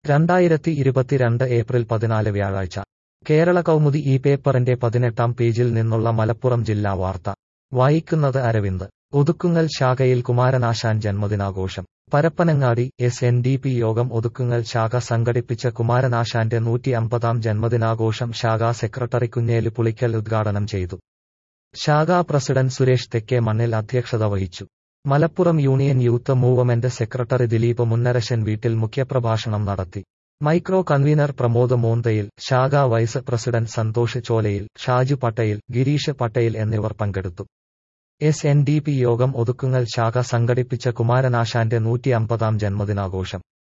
രണ്ടായിരത്തി ഇരുപത്തിരണ്ട് ഏപ്രിൽ പതിനാല് വ്യാഴാഴ്ച കേരള കൗമുദി ഈ പേപ്പറിന്റെ പതിനെട്ടാം പേജിൽ നിന്നുള്ള മലപ്പുറം ജില്ലാ വാർത്ത വായിക്കുന്നത് അരവിന്ദ് ഒതുക്കുങ്ങൽ ശാഖയിൽ കുമാരനാശാൻ ജന്മദിനാഘോഷം Parappanangadi S N D P യോഗം ഒതുക്കുങ്ങൽ ശാഖ സംഘടിപ്പിച്ച കുമാരനാശാന്റെ നൂറ്റി അമ്പതാം ജന്മദിനാഘോഷം ശാഖാ സെക്രട്ടറി കുഞ്ഞേലു പുളിക്കൽ ഉദ്ഘാടനം ചെയ്തു ശാഖാ പ്രസിഡന്റ് സുരേഷ് തെക്കേ മണ്ണിൽ അധ്യക്ഷത വഹിച്ചു Malappuram union youth movement secretary Dileep Munnarasan വീട്ടിൽ മുഖ്യപ്രഭാഷണം നടത്തി മൈക്രോ കൺവീനർ പ്രമോദ് മോന്തയിൽ ശാഖാ വൈസ് പ്രസിഡന്റ് സന്തോഷ് ചോലയിൽ ഷാജു പട്ടേൽ ഗിരീഷ് പട്ടേൽ എന്നിവർ പങ്കെടുത്തു എസ് എൻ ഡി പി യോഗം ഒതുക്കുങ്ങൽ ശാഖ സംഘടിപ്പിച്ച കുമാരനാശാന്റെ നൂറ്റി അമ്പതാം ജന്മദിനാഘോഷം